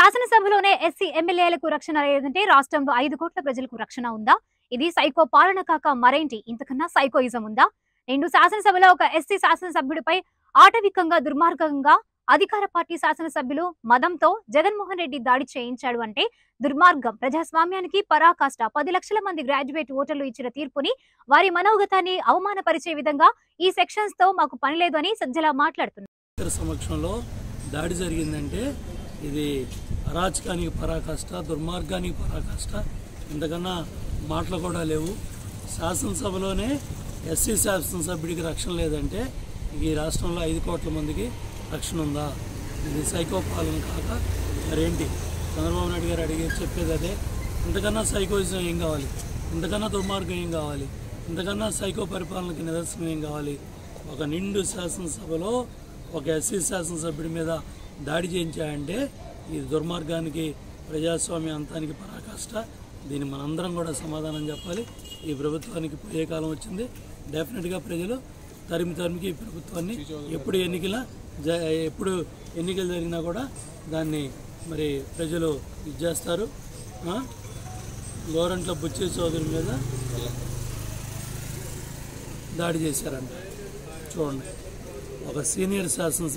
శాసనసభలోనే SC ఎమ్మెల్యేలకు రక్షణ లేదంటే రాష్ట్రంలో ఐదు కోట్ల ప్రజలకు రక్షణ ఉందా ఇది సైకో పాలన కాక మరేంటి ఇంతకన్నా సైకోయిజం ఉందా నిండు శాసనసభలో ఒక ఎస్సీ శాసనసభ్యుడిపై ఆటవికంగా దుర్మార్గంగా అధికార పార్టీ శాసనసభ్యులు మదంతో జగన్మోహన్ రెడ్డి దాడి చేయించాడు అంటే దుర్మార్గం ప్రజాస్వామ్యానికి పరాకాష్ట పది లక్షల మంది గ్రాడ్యుయేట్ ఓటర్లు ఇచ్చిన తీర్పుని వారి మనోగతాన్ని అవమానపరిచే విధంగా ఈ సెక్షన్స్ తో మాకు పని లేదు అని సజ్జల మాట్లాడుతున్నారు ఇద్దరి సమక్షంలో దాడి జరిగిందంటే ఇది అరాచకానికి పరాకాష్ట దుర్మార్గానికి పరాకాష్ట ఇంతకన్నా మాటలు కూడా లేవు శాసనసభలోనే ఎస్సీ శాసనసభ్యుడికి రక్షణ లేదంటే ఈ రాష్ట్రంలో ఐదు కోట్ల మందికి రక్షణ ఉందా ఇది సైకో పాలన కాక మరేంటి చంద్రబాబు నాయుడు గారు అడిగి చెప్పేది అదే ఇంతకన్నా సైకోయిజం ఏం కావాలి ఇంతకన్నా దుర్మార్గం ఏం కావాలి ఇంతకన్నా సైకో పరిపాలనకి నిదర్శనం ఏం కావాలి ఒక నిండు శాసనసభలో ఒక ఎస్సీ శాసనసభ్యుడి మీద దాడి చేయించాయంటే ఈ దుర్మార్గానికి ప్రజాస్వామ్య అంతానికి పరాకాష్ట దీన్ని మనందరం కూడా సమాధానం చెప్పాలి ఈ ప్రభుత్వానికి పోయే కాలం వచ్చింది డెఫినెట్గా ప్రజలు తరిమి తరిమికి ఈ ప్రభుత్వాన్ని ఎప్పుడు ఎన్నికల జ ఎప్పుడు ఎన్నికలు జరిగినా కూడా దాన్ని మరి ప్రజలు ఇది చేస్తారు ఆ? గోరంట్ల బుచ్చి చౌదరి మీద దాడి చేశారంట చూడండి ఒక సీనియర్ శాసన